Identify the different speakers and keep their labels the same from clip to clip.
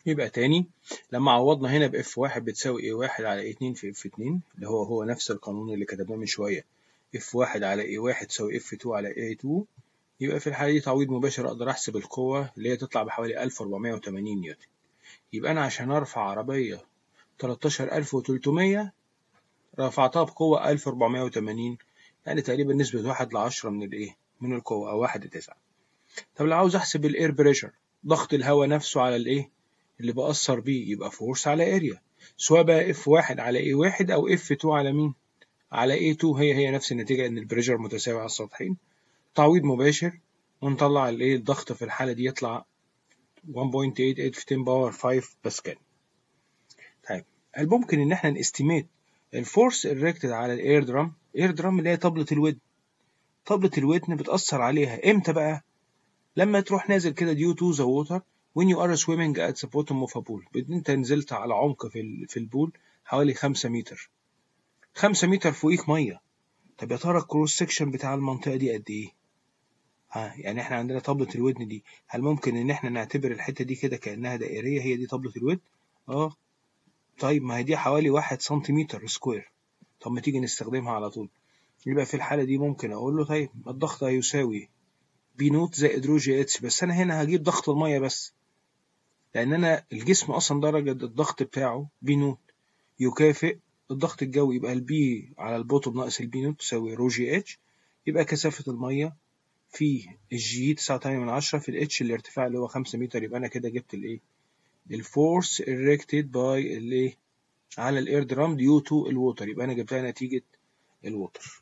Speaker 1: يبقى تاني لما عوضنا هنا ب F1 بتساوي A1 على A2 في F2 اللي هو هو نفس القانون اللي كتبناه من شوية F1 على A1 تساوي F2 على A2 يبقى في الحالة دي تعويض مباشر أقدر أحسب القوة اللي هي تطلع بحوالي 1480 نيوتن يبقى أنا عشان أرفع عربية 13300 رفعتها بقوة 1480 يعني تقريبا نسبة واحد لعشرة من الإيه؟ من القوة أو واحد لتسعة طب لو عاوز أحسب الإير بريشر ضغط الهواء نفسه على الإيه؟ اللي بأثر بيه يبقى فورس على اريا سواء بقى اف واحد على اي واحد او اف 2 على مين على اي 2 هي هي نفس النتيجة لان البريشر متساوي على السطحين تعويض مباشر ونطلع الايه الضغط في الحالة دي يطلع 1.88 في 10 باور 5 باسكال طيب هل ممكن ان احنا نستيميت الفورس الريكتد على الاير درام اير درام اللي هي طبلة الودن طبلة الودن بتأثر عليها امتى بقى لما تروح نازل كده ديو تو ذا ووتر when you are swimming at the bottom of a pool انت نزلت على عمق في في البول حوالي 5 متر 5 متر فوقيك ميه طب يا ترى الكروس سكشن بتاع المنطقه دي قد ايه ها يعني احنا عندنا طبلة الودن دي هل ممكن ان احنا نعتبر الحته دي كده كانها دائريه هي دي طبلة الودن اه طيب ما هي دي حوالي واحد سنتيمتر سكوير طب ما تيجي نستخدمها على طول يبقى في الحالة دي ممكن أقول له طيب الضغط هيساوي بي نوت زائد رو جي اتش بس أنا هنا هجيب ضغط المية بس لأن أنا الجسم أصلا درجة الضغط بتاعه بي نوت يكافئ الضغط الجوي يبقى البي على البوتوم ناقص البي نوت تساوي رو جي اتش يبقى كثافة المية في الجي تسعة وتمانية من عشرة في الاتش الارتفاع اللي هو خمسة متر يبقى أنا كده جبت الإيه الفورس erected باي الايه على الاير درام ديو تو الووتر يبقى انا جبتها نتيجة الووتر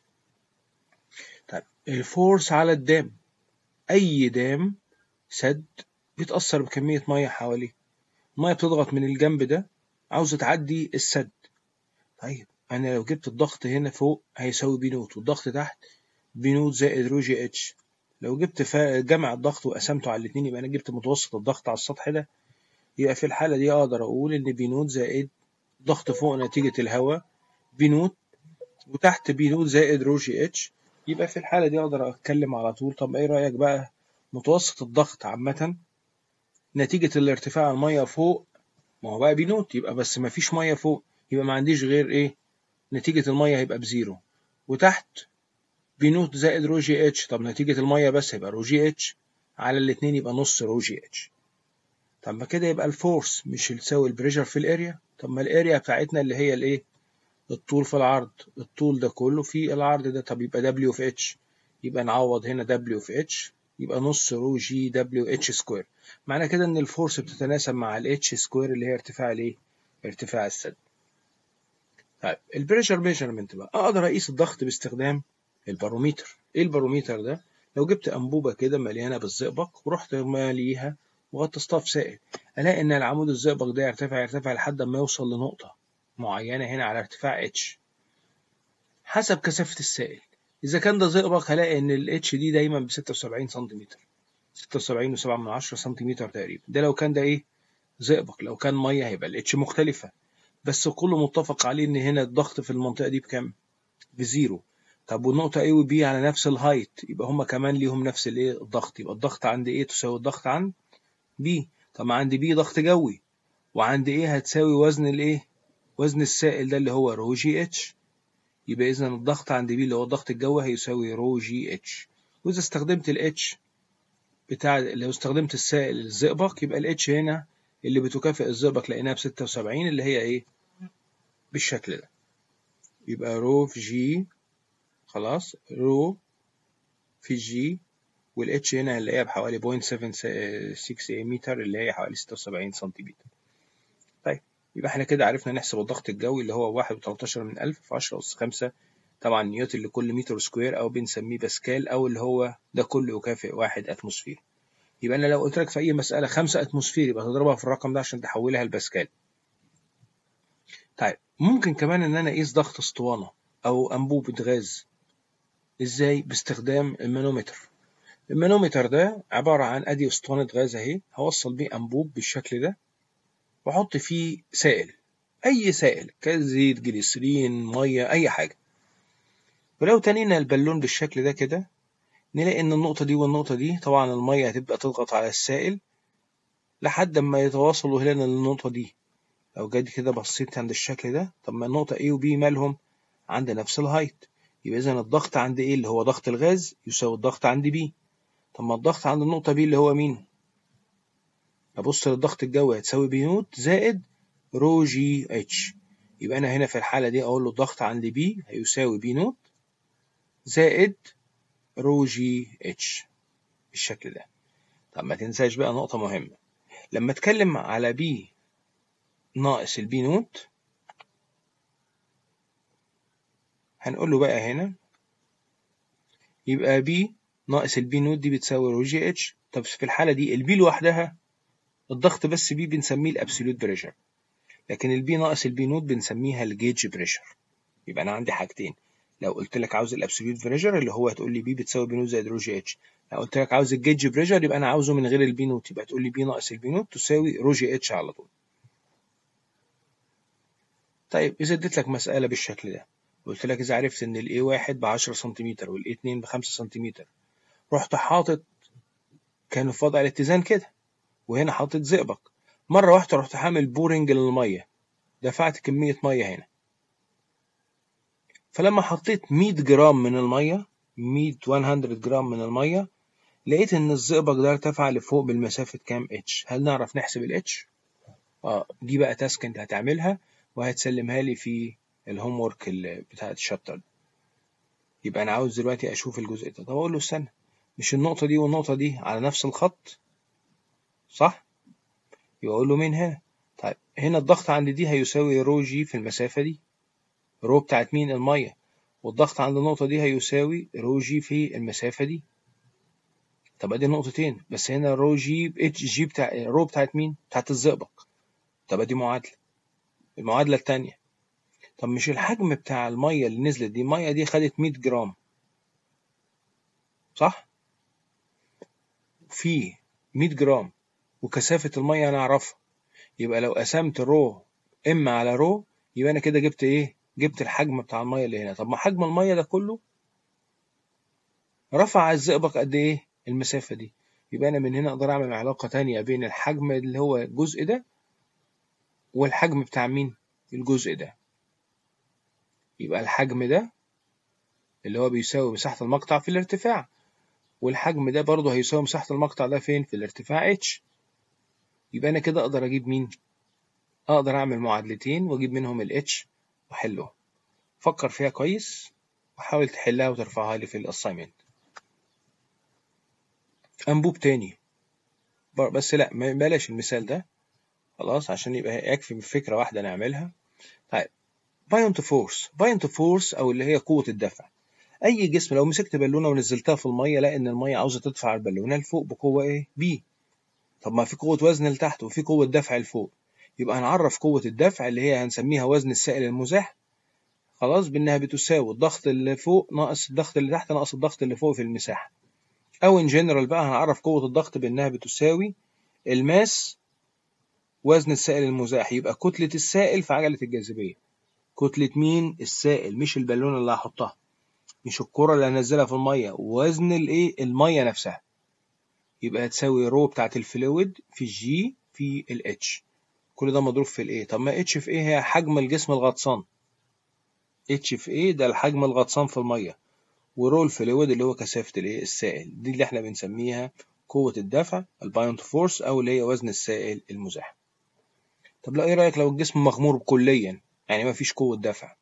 Speaker 1: طيب الفورس على الدام اي دام سد بيتأثر بكمية مية حواليه المية بتضغط من الجنب ده عاوزة تعدي السد طيب انا لو جبت الضغط هنا فوق هيساوي بي نوت والضغط تحت بي نوت زائد رو جي اتش لو جبت جمع الضغط وقسمته على الاتنين يبقى انا جبت متوسط الضغط على السطح ده يبقى في الحالة دي أقدر أقول إن بي نوت زائد ضغط فوق نتيجة الهواء بي نوت وتحت بي نوت زائد رو جي اتش يبقى في الحالة دي أقدر أتكلم على طول طب إيه رأيك بقى متوسط الضغط عامة نتيجة الارتفاع المية فوق ما هو بقى بي نوت يبقى بس ما فيش مية فوق يبقى ما عنديش غير إيه نتيجة المية هيبقى بزيرو وتحت بي نوت زائد رو جي اتش طب نتيجة المية بس هيبقى رو جي اتش على الاتنين يبقى نص رو جي اتش طب ما كده يبقى الفورس مش تساوي البريشر في الاريا طب ما الاريا بتاعتنا اللي هي الايه الطول في العرض الطول ده كله في العرض ده طب يبقى دبليو في اتش يبقى نعوض هنا دبليو في اتش يبقى نص رو جي دبليو اتش سكوير معنى كده ان الفورس بتتناسب مع الاتش سكوير اللي هي ارتفاع الايه ارتفاع السد طيب البريشر ميجرمنت بقى اقدر اقيس الضغط باستخدام الباروميتر ايه الباروميتر ده لو جبت انبوبه كده مليانه بالزئبق ورحت ماليها وغطستها في سائل الاقي ان العمود الزئبق ده يرتفع يرتفع لحد ما يوصل لنقطه معينه هنا على ارتفاع اتش حسب كثافه السائل اذا كان ده زئبق هلاقي ان الاتش دي دايما ب 76 سنتيمتر 76 و7 من 10 سنتيمتر تقريبا ده لو كان ده ايه زئبق لو كان ميه هيبقى الاتش مختلفه بس كله متفق عليه ان هنا الضغط في المنطقه دي بكام بزيرو طب والنقطة A و B على نفس الهايت يبقى هما كمان ليهم نفس الايه الضغط يبقى الضغط عند A تساوي الضغط عند B طب ما عند B ضغط جوي وعند A هتساوي وزن الايه وزن السائل ده اللي هو رو جي اتش يبقى اذا الضغط عند B اللي هو الضغط الجوي هيساوي رو جي اتش واذا استخدمت الاتش بتاع لو استخدمت السائل الزئبق يبقى الاتش هنا اللي بتكافئ الزئبق لقيناها ب 76 اللي هي ايه بالشكل ده يبقى رو في جي خلاص رو في جي والاتش هنا هنلاقيها بحوالي 0.76 متر اللي هي حوالي 76 سنتيمتر طيب يبقى احنا كده عرفنا نحسب الضغط الجوي اللي هو 1.13 من 1000 في 10 أس 5 طبعا نيوتن لكل متر سكوير أو بنسميه باسكال أو اللي هو ده كله يكافئ واحد أتموسفير يبقى أنا لو قلت لك في أي مسألة 5 أتموسفير يبقى تضربها في الرقم ده عشان تحولها لباسكال طيب ممكن كمان إن أنا أقيس ضغط اسطوانة أو أنبوبة غاز ازاي باستخدام المانومتر المانومتر ده عبارة عن ادي اسطوانة غاز اهي هوصل بيه انبوب بالشكل ده واحط فيه سائل اي سائل كزيت جليسرين مية اي حاجة ولو تنينا البالون بالشكل ده كده نلاقي ان النقطة دي والنقطة دي طبعا المية هتبدأ تضغط على السائل لحد ما يتواصلوا هنا للنقطة دي لو جيت كده بصيت عند الشكل ده طب ما النقطة A و B مالهم عند نفس الهايت يبقى إذا الضغط عند A اللي هو ضغط الغاز يساوي الضغط عند B طب ما الضغط عند النقطة B اللي هو مين؟ أبص للضغط الجوي هتساوي بي نوت زائد رو جي اتش يبقى أنا هنا في الحالة دي أقول له الضغط عند B هيساوي بي نوت زائد رو جي اتش بالشكل ده طب ما تنساش بقى نقطة مهمة لما اتكلم على بي ناقص البي نوت هنقول له بقى هنا يبقى بي ناقص البي نوت دي بتساوي رو جي اتش طب في الحالة دي البي لوحدها الضغط بس بي بنسميه الابسوليوت بريشر لكن البي ناقص البي نوت بنسميها الجيج بريشر يبقى انا عندي حاجتين لو قلت لك عاوز الابسوليوت بريشر اللي هو هتقول لي بي بتساوي بي نوت زائد رو جي اتش لو قلت لك عاوز الجيج بريشر يبقى انا عاوزه من غير البي نوت يبقى تقول لي بي ناقص البي نوت تساوي رو جي اتش على طول طيب اذا اديت لك مساله بالشكل ده قلت لك اذا عرفت ان الاي واحد ب 10 سنتيمتر والاي 2 ب 5 سنتيمتر رحت حاطط كانوا في وضع الاتزان كده وهنا حاطط زئبق مره واحده رحت حامل بورنج للميه دفعت كميه ميه هنا فلما حطيت 100 جرام من الميه 100 100 جرام من الميه لقيت ان الزئبق ده ارتفع لفوق بالمسافه كام اتش هل نعرف نحسب الاتش اه دي بقى تاسك انت هتعملها وهتسلمها لي في الهوم ورك بتاع الشابتر يبقى انا عاوز دلوقتي اشوف الجزء ده طب اقول له استنى مش النقطه دي والنقطه دي على نفس الخط صح يبقى اقول له مين هنا طيب هنا الضغط عند دي هيساوي رو جي في المسافه دي رو بتاعت مين الميه والضغط عند النقطه دي هيساوي رو جي في المسافه دي طب ادي نقطتين بس هنا رو جي اتش جي بتاع رو بتاعت مين بتاعت الزئبق طب ادي معادله المعادله الثانيه طب مش الحجم بتاع الميه اللي نزلت دي الميه دي خدت 100 جرام صح في 100 جرام وكثافه الميه انا اعرفها يبقى لو قسمت رو ام على رو يبقى انا كده جبت ايه جبت الحجم بتاع الميه اللي هنا طب ما حجم الميه ده كله رفع الزئبق قد ايه المسافه دي يبقى انا من هنا اقدر اعمل علاقه تانية بين الحجم اللي هو الجزء ده والحجم بتاع مين الجزء ده يبقى الحجم ده اللي هو بيساوي مساحة المقطع في الارتفاع والحجم ده برضه هيساوي مساحة المقطع ده فين في الارتفاع h يبقى أنا كده أقدر أجيب مين أقدر أعمل معادلتين وأجيب منهم ال h وأحلهم فكر فيها كويس وحاول تحلها وترفعها لي في الأسايمنت أنبوب تاني بس لا بلاش المثال ده خلاص عشان يبقى يكفي بفكرة واحدة نعملها طيب بايونت فورس بايونت فورس او اللي هي قوه الدفع اي جسم لو مسكت بالونه ونزلتها في الميه لا ان الميه عاوزه تدفع البالونه لفوق بقوه ايه بي طب ما في قوه وزن لتحت وفي قوه دفع لفوق يبقى هنعرف قوه الدفع اللي هي هنسميها وزن السائل المزاح خلاص بانها بتساوي الضغط اللي فوق ناقص الضغط اللي تحت ناقص الضغط اللي فوق في المساحه او ان جنرال بقى هنعرف قوه الضغط بانها بتساوي الماس وزن السائل المزاح يبقى كتله السائل في عجله الجاذبيه كتلة مين؟ السائل مش البالونة اللي هحطها مش الكرة اللي هنزلها في المية وزن الايه؟ المية نفسها يبقى هتساوي رو بتاعت الفلويد في الجي في الاتش كل ده مضروب في الايه طب ما اتش في ايه هي حجم الجسم الغطسان اتش في ايه ده الحجم الغطسان في المية ورو الفلويد اللي هو كثافة الايه السائل دي اللي احنا بنسميها قوة الدفع البايونت فورس او اللي هي وزن السائل المزاح طب لا ايه رأيك لو الجسم مغمور كليا يعني ما فيش قوة دفع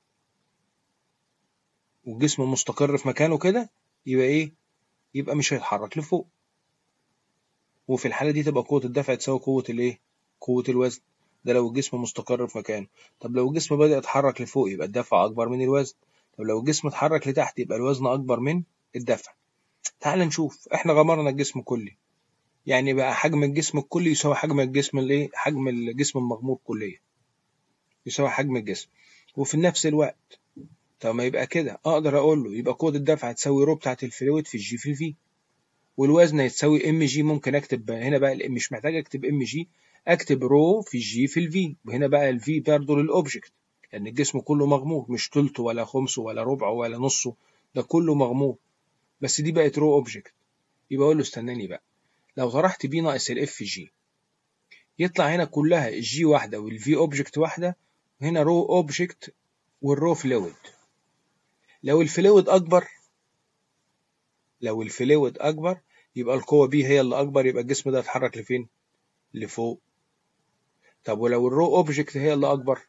Speaker 1: والجسم مستقر في مكانه كده يبقى ايه يبقى مش هيتحرك لفوق وفي الحالة دي تبقى قوة الدفع تساوي قوة الايه قوة الوزن ده لو الجسم مستقر في مكانه طب لو الجسم بدأ يتحرك لفوق يبقى الدفع أكبر من الوزن طب لو الجسم اتحرك لتحت يبقى الوزن أكبر من الدفع تعال نشوف احنا غمرنا الجسم كلي يعني بقى حجم الجسم الكلي يساوي حجم الجسم الايه حجم الجسم المغمور كليا يساوي حجم الجسم وفي نفس الوقت طب ما يبقى كده اقدر اقول له يبقى قوه الدفع تساوي رو بتاعت الفلويد في الجي في الفي والوزن هتساوي ام جي ممكن اكتب هنا بقى مش محتاج اكتب ام جي اكتب رو في الجي في الفي وهنا بقى الفي برضه للاوبجكت لان الجسم كله مغمور مش تلته ولا خمسه ولا ربعه ولا نصه ده كله مغمور بس دي بقت رو اوبجكت يبقى اقول له استناني بقى لو طرحت بي ناقص الاف جي يطلع هنا كلها الجي واحدة والفي اوبجكت واحدة وهنا رو اوبجكت والرو فلويد لو الفلويد اكبر لو الفلويد اكبر يبقى القوة بي هي اللي اكبر يبقى الجسم ده يتحرك لفين لفوق طب ولو الرو اوبجكت هي اللي اكبر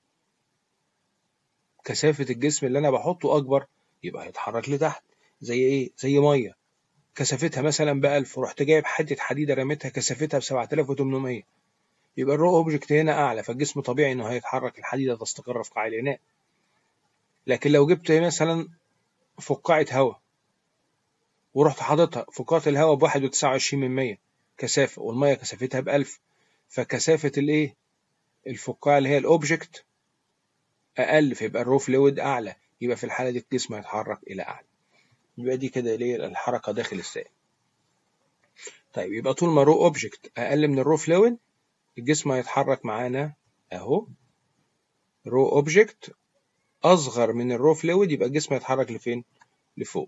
Speaker 1: كثافة الجسم اللي انا بحطه اكبر يبقى هيتحرك لتحت زي ايه زي ميه كثافتها مثلا ب 1000 ورحت جايب حته حديده رميتها كثافتها ب 7800 يبقى الرو اوبجكت هنا اعلى فالجسم طبيعي انه هيتحرك الحديده تستقر في قاع الاناء لكن لو جبت مثلا فقاعه هواء ورحت حاططها فقاعه الهواء ب 1.29 كثافه والميه كثافتها ب 1000 فكثافه الايه الفقاعه اللي هي الاوبجكت اقل فيبقى الرو فلويد اعلى يبقى في الحاله دي الجسم هيتحرك الى اعلى يبقى دي كده ليه الحركه داخل السائل طيب يبقى طول ما رو اوبجكت اقل من الرو فلويد الجسم هيتحرك معانا اهو رو اوبجكت اصغر من الرو فلويد يبقى الجسم هيتحرك لفين لفوق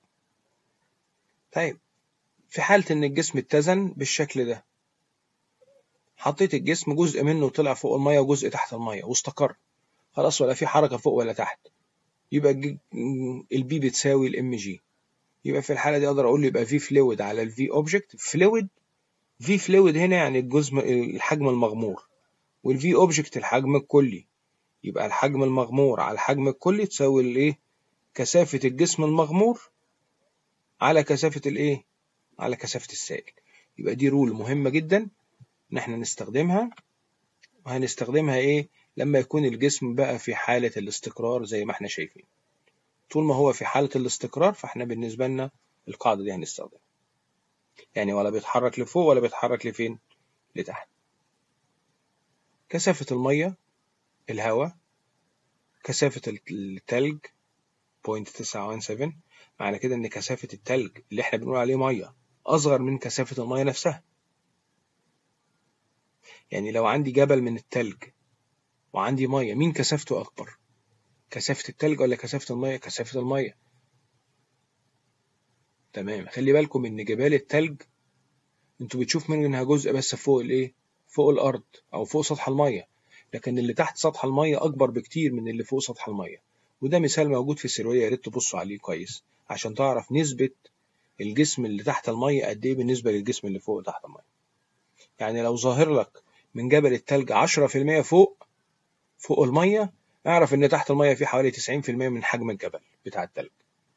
Speaker 1: طيب في حالة ان الجسم اتزن بالشكل ده حطيت الجسم جزء منه طلع فوق المية وجزء تحت المية واستقر خلاص ولا في حركة فوق ولا تحت يبقى البي بتساوي الام جي يبقى في الحالة دي اقدر اقول يبقى في فلويد على الفي اوبجكت فلويد في فلويد هنا يعني الجزء الحجم المغمور والفي اوبجكت الحجم الكلي يبقى الحجم المغمور على الحجم الكلي تساوي الايه كثافة الجسم المغمور على كثافة الايه على كثافة السائل يبقى دي رول مهمة جدا ان احنا نستخدمها وهنستخدمها ايه لما يكون الجسم بقى في حالة الاستقرار زي ما احنا شايفين طول ما هو في حالة الاستقرار فاحنا بالنسبة لنا القاعدة دي هنستخدمها يعني ولا بيتحرك لفوق ولا بيتحرك لفين لتحت كثافة المية الهواء كثافة التلج 0.917 معنى كده ان كثافة التلج اللي احنا بنقول عليه مية اصغر من كثافة المية نفسها يعني لو عندي جبل من التلج وعندي مية مين كثافته اكبر كثافة التلج ولا كثافة المية كثافة المية تمام خلي بالكم ان جبال التلج انتوا بتشوف منها جزء بس فوق الايه فوق الارض او فوق سطح الميه لكن اللي تحت سطح الميه اكبر بكتير من اللي فوق سطح الميه وده مثال موجود في السرويه يا ريت تبصوا عليه كويس عشان تعرف نسبه الجسم اللي تحت الميه قد ايه بالنسبه للجسم اللي فوق تحت الميه يعني لو ظاهر لك من جبل التلج 10% فوق فوق الميه اعرف ان تحت الميه في حوالي 90% من حجم الجبل بتاع التلج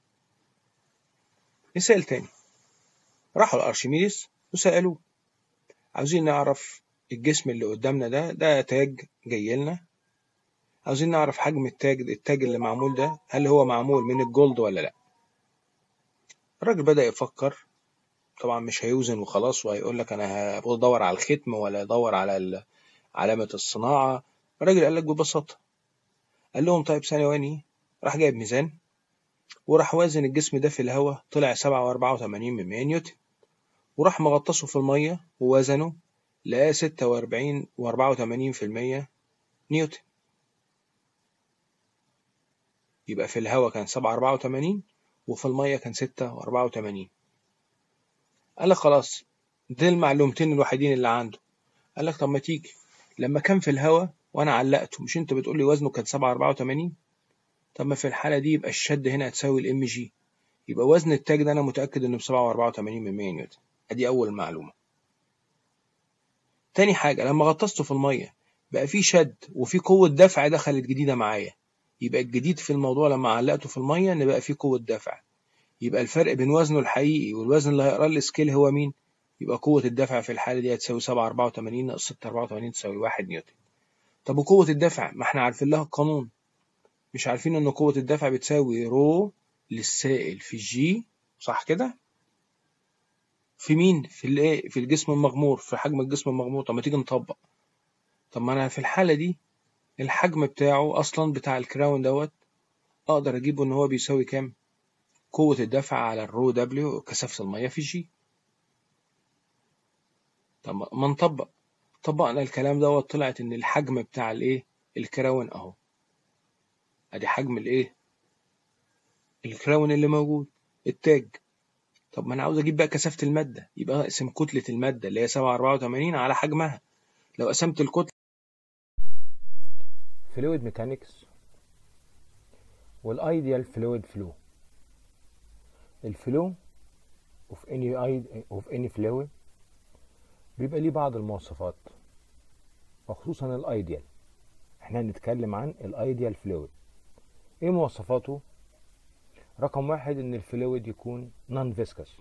Speaker 1: مثال تاني راحوا لأرشميدس وسألوه عاوزين نعرف الجسم اللي قدامنا ده ده تاج جاي لنا عاوزين نعرف حجم التاج التاج اللي معمول ده هل هو معمول من الجولد ولا لا الراجل بدأ يفكر طبعا مش هيوزن وخلاص وهيقول لك انا بدور على الختم ولا ادور على علامة الصناعة الراجل قال لك ببساطة قال لهم طيب ثانية راح جايب ميزان وراح وازن الجسم ده في الهواء طلع سبعة وأربعة وتمانين من مية نيوتن وراح مغطسه في المية ووزنه لقاه ستة وأربعين وأربعة وتمانين في المية نيوتن يبقى في الهواء كان سبعة أربعة وتمانين وفي المية كان ستة وأربعة وتمانين قال لك خلاص دي المعلومتين الوحيدين اللي عنده قال لك طب ما تيجي لما كان في الهواء وأنا علقته مش أنت بتقول لي وزنه كان سبعة أربعة وتمانين طب ما في الحالة دي يبقى الشد هنا هتساوي الام جي يبقى وزن التاج ده أنا متأكد إنه بسبعة وأربعة وتمانين من مية نيوتن أدي أول معلومة تاني حاجة لما غطسته في المية بقى في شد وفي قوة دفع دخلت جديدة معايا يبقى الجديد في الموضوع لما علقته في المية إن بقى في قوة دفع يبقى الفرق بين وزنه الحقيقي والوزن اللي هيقرا السكيل هو مين؟ يبقى قوة الدفع في الحالة دي هتساوي سبعة أربعة وتمانين ناقص ستة أربعة وتمانين تساوي واحد نيوتن طب وقوة الدفع ما احنا عارفين لها القانون مش عارفين ان قوة الدفع بتساوي رو للسائل في جي صح كده في مين في الايه في الجسم المغمور في حجم الجسم المغمور طب ما تيجي نطبق طب ما انا في الحالة دي الحجم بتاعه اصلا بتاع الكراون دوت اقدر اجيبه ان هو بيساوي كام قوة الدفع على الرو دبليو كثافة المية في جي طب ما نطبق طبقنا الكلام دوت طلعت ان الحجم بتاع الايه الكراون اهو ادي حجم الايه الكراون اللي موجود التاج طب ما انا عاوز اجيب بقى كثافه الماده يبقى اقسم كتله الماده اللي هي 784 على حجمها لو قسمت الكتلة
Speaker 2: فلويد ميكانيكس والايديال فلويد فلو الفلو of any of any fluid بيبقى ليه بعض المواصفات وخصوصا الايديال احنا هنتكلم عن الايديال فلويد ايه مواصفاته رقم واحد ان الفلويد يكون نون فيسكس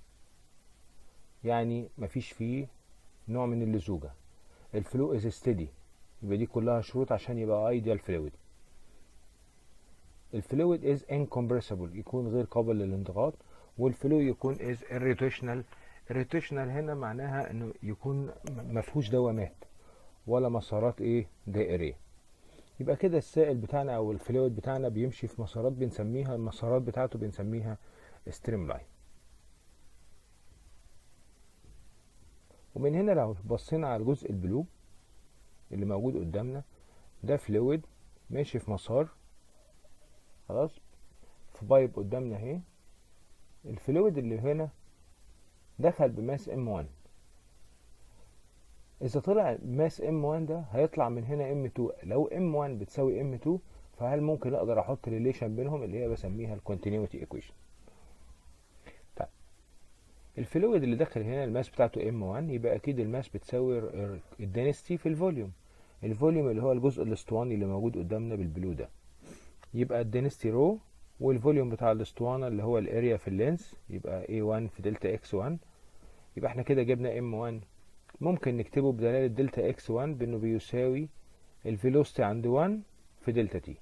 Speaker 2: يعني مفيش فيه نوع من اللزوجة الفلو از ستيدي يبقى دي كلها شروط عشان يبقى ايديال فلويد الفلويد از incompressible يكون غير قابل للانضغاط والفلو يكون از irrotational irrotational هنا معناها انه يكون مفهوش دوامات ولا مسارات ايه دائريه يبقى كده السائل بتاعنا او الفلويد بتاعنا بيمشي في مسارات بنسميها المسارات بتاعته بنسميها ستريم لاين ومن هنا لو بصينا على الجزء البلو اللي موجود قدامنا ده فلويد ماشي في مسار خلاص في بايب قدامنا اهي الفلويد اللي هنا دخل بماس ام 1 اذا طلع ماس ام 1 ده هيطلع من هنا ام 2 لو ام 1 بتساوي ام 2 فهل ممكن اقدر احط ريليشن بينهم اللي هي بسميها الكونتينيوتي ايكويشن طيب الفلويد اللي داخل هنا الماس بتاعته ام 1 يبقى اكيد الماس بتساوي الدنستي في الفوليوم الفوليوم اللي هو الجزء الاسطواني اللي موجود قدامنا بالبلو ده يبقى الدنستي رو والفوليوم بتاع الاسطوانة اللي هو الاريا في اللينس يبقى A1 في دلتا اكس 1 يبقى احنا كده جبنا M1 ممكن نكتبه بدلالة دلتا اكس 1 بانه بيساوي الفيلوستي عند 1 في دلتا تي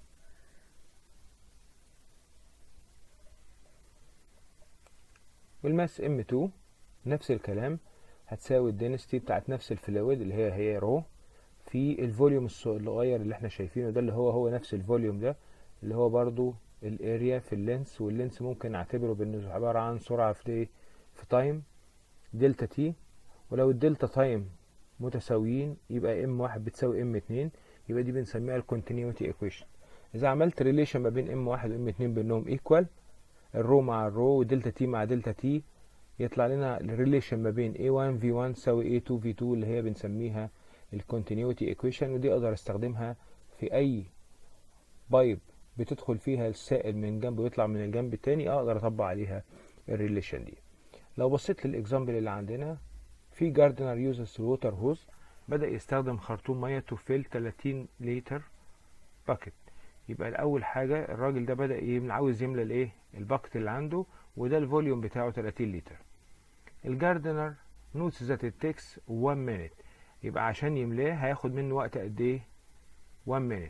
Speaker 2: والماس M2 نفس الكلام هتساوي الدنستي بتاعت نفس الفلويد اللي هي هي رو في الفوليوم الصغير اللي احنا شايفينه ده اللي هو هو نفس الفوليوم ده اللي هو برضو الاريا في اللينس واللينس ممكن نعتبره بانه عبارة عن سرعة في في تايم دلتا تي ولو الدلتا تايم متساويين يبقى ام واحد بتساوي ام اتنين يبقى دي بنسميها الكونتينيوتي ايكويشن اذا عملت ريليشن ما بين ام واحد وام اتنين بانهم ايكوال الرو مع الرو ودلتا تي مع دلتا تي يطلع لنا الريليشن ما بين A1 V1 تساوي A2 V2 اللي هي بنسميها الكونتينيوتي ايكويشن ودي اقدر استخدمها في اي بايب بتدخل فيها السائل من جنب ويطلع من الجنب التاني اقدر اطبق عليها الريليشن دي لو بصيت للاكزامبل اللي عندنا في جاردنر يوزز ووتر هوز بدا يستخدم خرطوم ميه تفل 30 لتر باكت يبقى الاول حاجه الراجل ده بدا يملى عاوز يملى الايه الباكت اللي عنده وده الفوليوم بتاعه 30 لتر الجاردنر نوتس ذات التكس 1 مينيت يبقى عشان يملاه هياخد منه وقت قد ايه 1 مينيت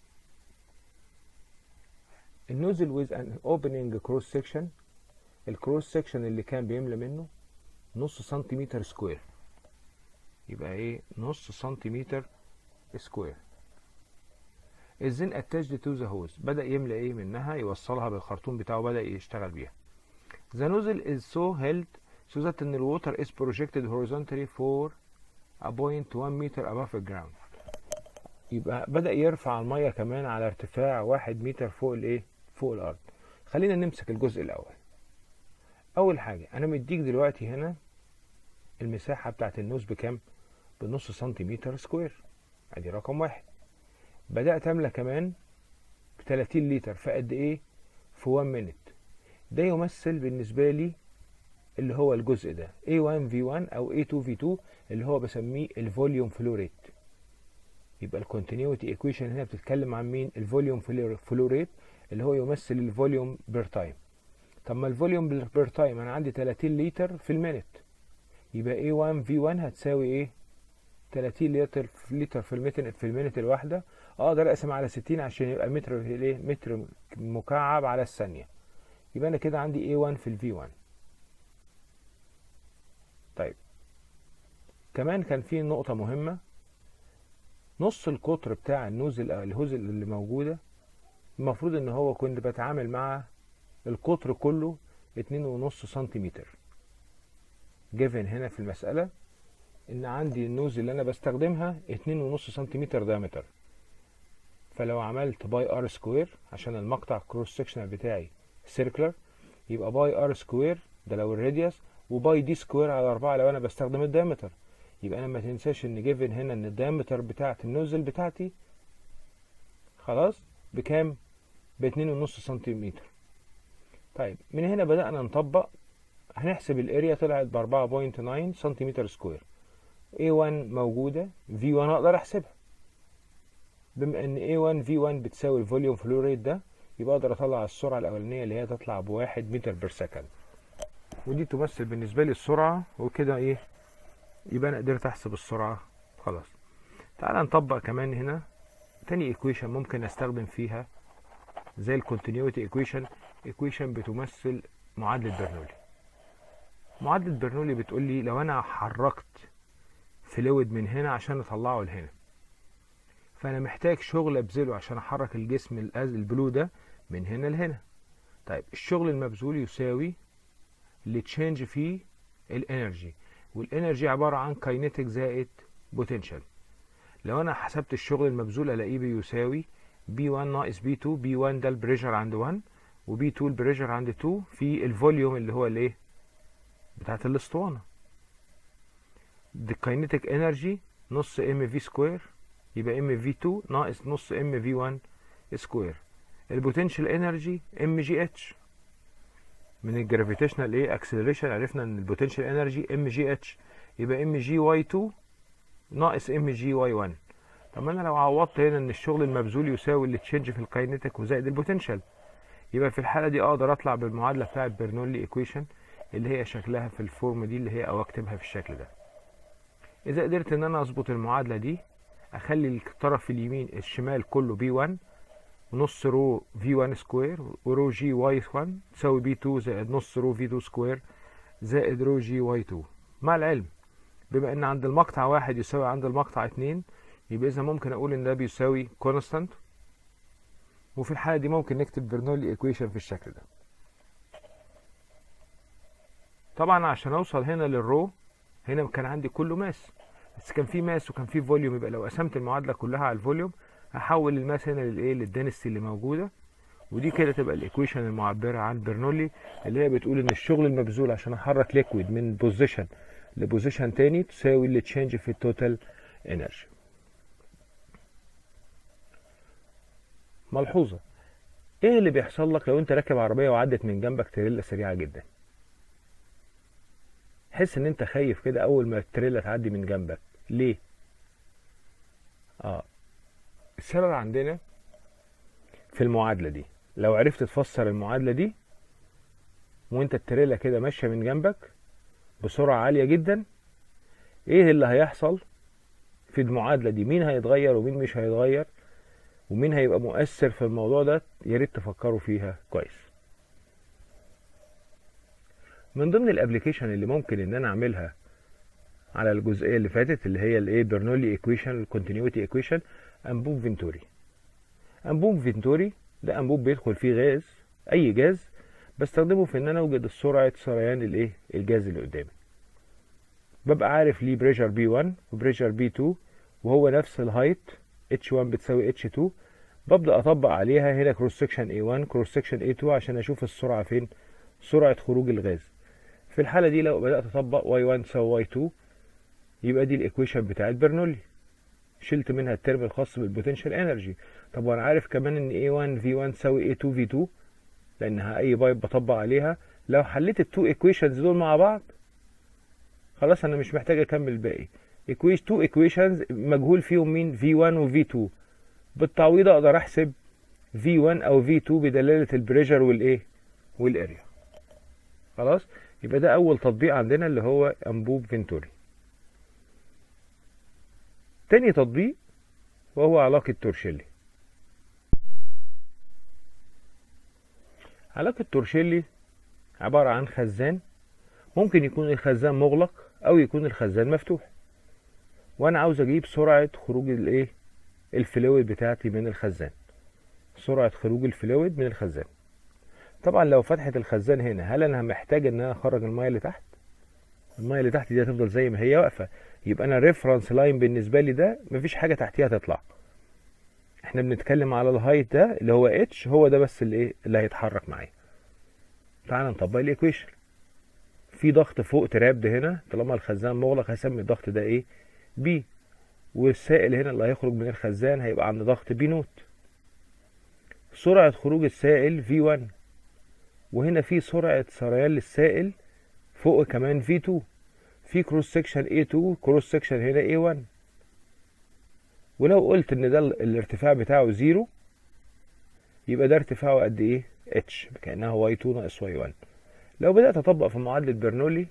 Speaker 2: النوزل with an opening cross section الكروس سيكشن اللي كان بيملى منه نص سنتيمتر سكوير يبقى ايه نص سنتيمتر سكوير الزين اتاجد تو ذا هوز بدا يملى ايه منها يوصلها بالخرطوم بتاعه بدا يشتغل بيها the nozzle is so held so that ان الووتر is projected horizontally for a point 1 meter above the ground يبقى بدا يرفع الميه كمان على ارتفاع 1 متر فوق الايه فوق الارض خلينا نمسك الجزء الاول اول حاجه انا مديك دلوقتي هنا المساحه بتاعت النوز بكام بنص سنتيمتر سكوير ادي رقم واحد بدات املى كمان ب 30 لتر في قد ايه في 1 مينت ده يمثل بالنسبه لي اللي هو الجزء ده A1 V1 او A2 V2 اللي هو بسميه الفوليوم فلو ريت يبقى الكونتينيوتي ايكويشن هنا بتتكلم عن مين الفوليوم فلو ريت اللي هو يمثل الفوليوم بير تايم طب ما الفوليوم بير تايم انا عندي 30 لتر في المينت يبقى A1 V1 هتساوي ايه 30 لتر في لتر في المينت في المينت الواحده اقدر اقسم على 60 عشان يبقى متر في الايه متر مكعب على الثانيه يبقى انا كده عندي A1 في الفي 1 طيب كمان كان في نقطه مهمه نص القطر بتاع النوزل الهوزل اللي موجوده المفروض ان هو كنت بتعامل مع القطر كله اتنين ونص سنتيمتر جيفن هنا في المسألة ان عندي النوز اللي انا بستخدمها اتنين ونص سنتيمتر دايمتر فلو عملت باي ار سكوير عشان المقطع كروس سكشنال بتاعي سيركلر يبقى باي ار سكوير ده لو الراديوس وباي دي سكوير على أربعة لو انا بستخدم الدايمتر يبقى انا ما تنساش ان جيفن هنا ان الدايمتر بتاعت النوزل بتاعتي خلاص بكام باتنين ونص سنتيمتر طيب من هنا بدأنا نطبق هنحسب الاريا طلعت ب 4.9 سنتيمتر سكوير A1 موجودة V1 اقدر احسبها بما ان A1 V1 بتساوي الفوليوم فلو ريت ده يبقى اقدر اطلع السرعة الاولانية اللي هي تطلع بواحد متر بير سكند ودي تمثل بالنسبة لي السرعة وكده ايه يبقى انا قدرت احسب السرعة خلاص تعال نطبق كمان هنا تاني ايكويشن ممكن استخدم فيها زي الكونتينيوتي ايكويشن ايكويشن بتمثل معادلة برنولي معادلة برنولي بتقول لي لو انا حركت فلويد من هنا عشان اطلعه لهنا فانا محتاج شغل ابذله عشان احرك الجسم الأز البلو ده من هنا لهنا طيب الشغل المبذول يساوي اللي تشينج فيه الانرجي والانرجي عبارة عن كاينيتيك زائد بوتنشال لو انا حسبت الشغل المبذول الاقيه بيساوي B1 ناقص B2 B1 ده البريشر عند 1 وB2 البريشر عند 2 في الفوليوم اللي هو الايه بتاعت الاسطوانة دي كاينيتيك انرجي نص ام في سكوير يبقى ام في 2 ناقص نص ام في 1 سكوير البوتنشال انرجي ام جي اتش من الجرافيتيشنال ايه اكسلريشن عرفنا ان البوتنشال انرجي ام جي اتش يبقى ام جي واي 2 ناقص ام جي واي 1 طب انا لو عوضت هنا ان الشغل المبذول يساوي اللي تشينج في الكاينيتيك وزائد البوتنشال يبقى في الحاله دي اقدر اطلع بالمعادله بتاعه برنولي ايكويشن اللي هي شكلها في الفورم دي اللي هي او اكتبها في الشكل ده اذا قدرت ان انا اظبط المعادله دي اخلي الطرف اليمين الشمال كله بي 1 ونص رو في 1 سكوير ورو جي واي 1 تساوي بي 2 زائد نص رو في 2 سكوير زائد رو جي واي 2 مع العلم بما ان عند المقطع واحد يساوي عند المقطع اتنين يبقى اذا ممكن اقول ان ده بيساوي كونستانت وفي الحاله دي ممكن نكتب برنولي ايكويشن في الشكل ده طبعا عشان اوصل هنا للرو هنا كان عندي كله ماس بس كان في ماس وكان في فوليوم يبقى لو قسمت المعادله كلها على الفوليوم هحول الماس هنا للايه للدنسيتي اللي موجوده ودي كده تبقى الايكويشن المعبره عن برنولي اللي هي بتقول ان الشغل المبذول عشان احرك ليكويد من بوزيشن لبوزيشن تاني تساوي اللي تشينج في التوتال انرجي ملحوظه ايه اللي بيحصل لك لو انت راكب عربيه وعدت من جنبك تريلا سريعه جدا حس ان انت خايف كده اول ما التريلا تعدي من جنبك ليه اه السبب عندنا في المعادله دي لو عرفت تفسر المعادله دي وانت التريلا كده ماشيه من جنبك بسرعه عاليه جدا ايه اللي هيحصل في المعادله دي مين هيتغير ومين مش هيتغير ومين هيبقى مؤثر في الموضوع ده يا ريت تفكروا فيها كويس من ضمن الابلكيشن اللي ممكن ان انا اعملها على الجزئيه اللي فاتت اللي هي الايه برنولي ايكويشن الكونتينيوتي ايكويشن انبوب فينتوري انبوب فينتوري ده انبوب بيدخل فيه غاز اي جاز بستخدمه في ان انا اوجد سرعه سريان الايه الجاز اللي قدامي ببقى عارف ليه بريشر بي 1 وبريشر بي 2 وهو نفس الهايت اتش 1 بتساوي اتش 2 ببدا اطبق عليها هنا كروس سكشن اي 1 كروس سكشن اي 2 عشان اشوف السرعه فين سرعه خروج الغاز في الحاله دي لو بدات اطبق واي 1 تساوي واي 2 يبقى دي الايكويشن بتاعت برنولي شلت منها الترم الخاص بالبوتنشال انرجي طب وانا عارف كمان ان A1 V1 تساوي A2 V2 لانها اي بايب بطبق عليها لو حليت التو ايكويشنز دول مع بعض خلاص انا مش محتاج اكمل الباقي ايكويش تو ايكويشنز مجهول فيهم مين V1 و V2 بالتعويض اقدر احسب V1 او V2 بدلاله البريشر والايه والاريا خلاص يبقى ده اول تطبيق عندنا اللي هو انبوب فينتوري تاني تطبيق وهو علاقة تورشيلي علاقة تورشيلي عبارة عن خزان ممكن يكون الخزان مغلق أو يكون الخزان مفتوح وأنا عاوز أجيب سرعة خروج الإيه الفلويد بتاعتي من الخزان سرعة خروج الفلويد من الخزان طبعا لو فتحت الخزان هنا هل أنا محتاج إن أنا أخرج المية اللي تحت المية اللي تحت دي هتفضل زي ما هي واقفة يبقى انا الريفرنس لاين بالنسبه لي ده مفيش حاجه تحتيها تطلع احنا بنتكلم على الهايت ده اللي هو اتش هو ده بس اللي ايه اللي هيتحرك معايا تعال نطبق الايكويشن في ضغط فوق تراب هنا طالما الخزان مغلق هسمي الضغط ده ايه بي والسائل هنا اللي هيخرج من الخزان هيبقى عند ضغط بي نوت سرعة خروج السائل في 1 وهنا في سرعة سريان للسائل فوق كمان في 2 في كروس سكشن A2 كروس سكشن هنا A1 ولو قلت ان ده الارتفاع بتاعه زيرو يبقى ده ارتفاعه قد ايه اتش كانها y2 ناقص y1 لو بدات اطبق في معادله برنولي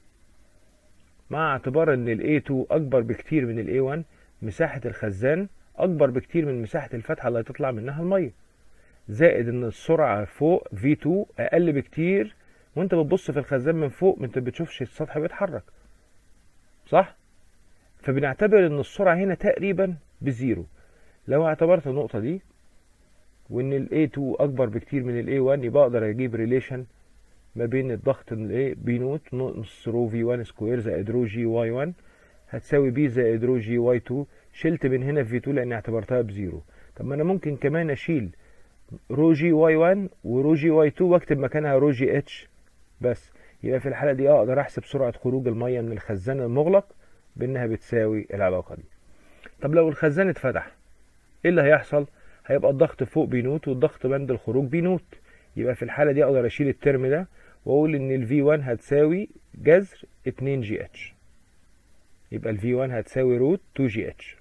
Speaker 2: مع اعتبار ان ال A2 اكبر بكتير من ال A1 مساحه الخزان اكبر بكتير من مساحه الفتحه اللي هتطلع منها الميه زائد ان السرعه فوق V2 اقل بكتير وانت بتبص في الخزان من فوق ما انت بتشوفش السطح بيتحرك صح فبنعتبر ان السرعه هنا تقريبا بزيرو لو اعتبرت النقطه دي وان ال A2 اكبر بكتير من ال A1 يبقى اقدر اجيب ريليشن ما بين الضغط ال A بي نوت نص رو في 1 سكوير زائد رو جي واي 1 هتساوي بي زائد رو جي واي 2 شلت من هنا في 2 لان اعتبرتها بزيرو طب ما انا ممكن كمان اشيل رو جي واي 1 ورو جي واي 2 واكتب مكانها رو جي اتش بس يبقى في الحاله دي اقدر احسب سرعه خروج الميه من الخزان المغلق بانها بتساوي العلاقه دي طب لو الخزان اتفتح ايه اللي هيحصل هيبقى الضغط فوق بي نوت والضغط بند الخروج بي نوت يبقى في الحاله دي اقدر اشيل الترم ده واقول ان الفي 1 هتساوي جذر 2 جي اتش يبقى الفي 1 هتساوي روت 2 جي اتش